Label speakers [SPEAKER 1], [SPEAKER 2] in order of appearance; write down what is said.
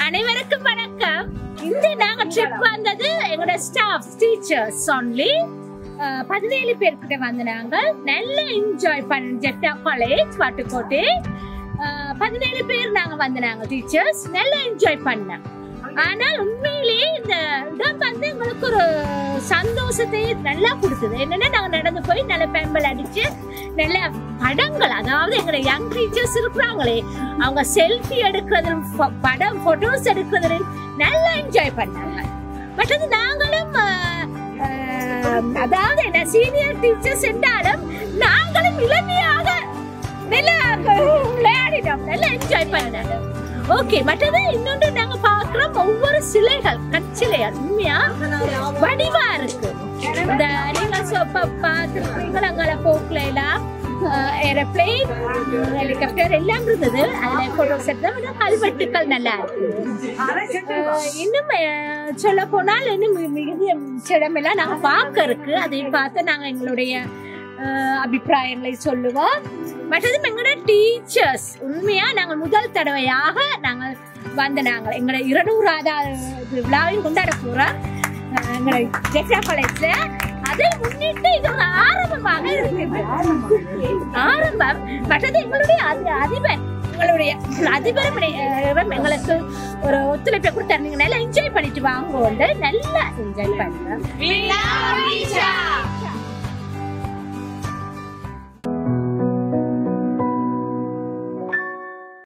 [SPEAKER 1] அனைவருக்கும் வணக்கம் இந்த நாங்க ட்ரிப் வந்தது எங்களோட ஸ்டாஃப் டீச்சர்ஸ் ஒன்லி பதினேழு பேர் கிட்ட வந்து நாங்கள் நல்ல என்ஜாய் பண்ண ஜெட்டா காலேஜ் வாட்டுக்கோட்டை அஹ், பதினேழு பேர் நாங்க வந்து நாங்க டீச்சர்ஸ் நல்லா என்ஜாய் பண்ணோம் ஆனால் உண்மையிலேயே இந்த இடம் வந்து எங்களுக்கு ஒரு சந்தோஷத்தை நல்லா கொடுத்தது என்னன்னா நாங்க நடந்து போய் நல்ல பெம்பல் அடிச்சு நல்ல படங்கள் அதாவது எங்களோட யங் டீச்சர்ஸ் இருக்கிறாங்களே அவங்க செல்ஃபி எடுக்கிறது ப- படம் போட்டோஸ் எடுக்கிறது நல்லா என்ஜாய் பண்ணாங்க மற்றது நாங்களும் ஆஹ், ஆஹ், அதாவது என்ன சீனியர் டீச்சர்ஸ் என்றாலும் நாங்களும் இளமையாக நல்லா விளையாடிட்டோம் நல்லா என்ஜாய் பண்ணாங்க ஓகே மற்றது இன்னொன்று நாங்க பாக்குறோம் ஒவ்வொரு சிலைகள் கற்சிலைகள் உண்மையா வடிவா இருக்கு இந்த நீங்க சொப்ப பார்த்துருக்கீங்களா அங்கால போக்குல எல்லாம் ஏரோப்ளேன் ஹெலிகாப்டர் எல்லாம் இருந்தது அதுல போட்டோஸ் எடுத்தா கல்வெட்டுக்கள் நல்லா இருக்கு அஹ் இன்னும் சொல்ல போனால் இன்னும் மி- மிகுதி சிடமெல்லாம் நாங்க பார்க்க இருக்கு அதையும் பார்த்து நாங்க எங்களுடைய அஹ், அபிப்பிராயங்களை சொல்லுவோம் மற்றது எங்களோட டீச்சர்ஸ் உண்மையா நாங்கள் முதல் தடவையாக நாங்கள் வந்த நாங்கள் எங்களோட இருநூறாவது இது விழாவையும் கொண்டாட போறோம் அஹ், எங்களோட ஜெக்ரா காலேஜ்ல அதை முன்னிட்டு இது ஒரு ஆரம்பமாக இருக்குது ஆரம்பம் மற்றது எங்களுடைய அதி- அதிபர் எங்களுடைய அதிபர் இப்படி, அஹ், எங்களுக்கு ஒரு ஒத்துழைப்பை கொடுத்தாரு நீங்க நல்லா என்ஜாய் பண்ணிட்டு வாங்க நல்லா என்ஜாய் பண்ணுங்க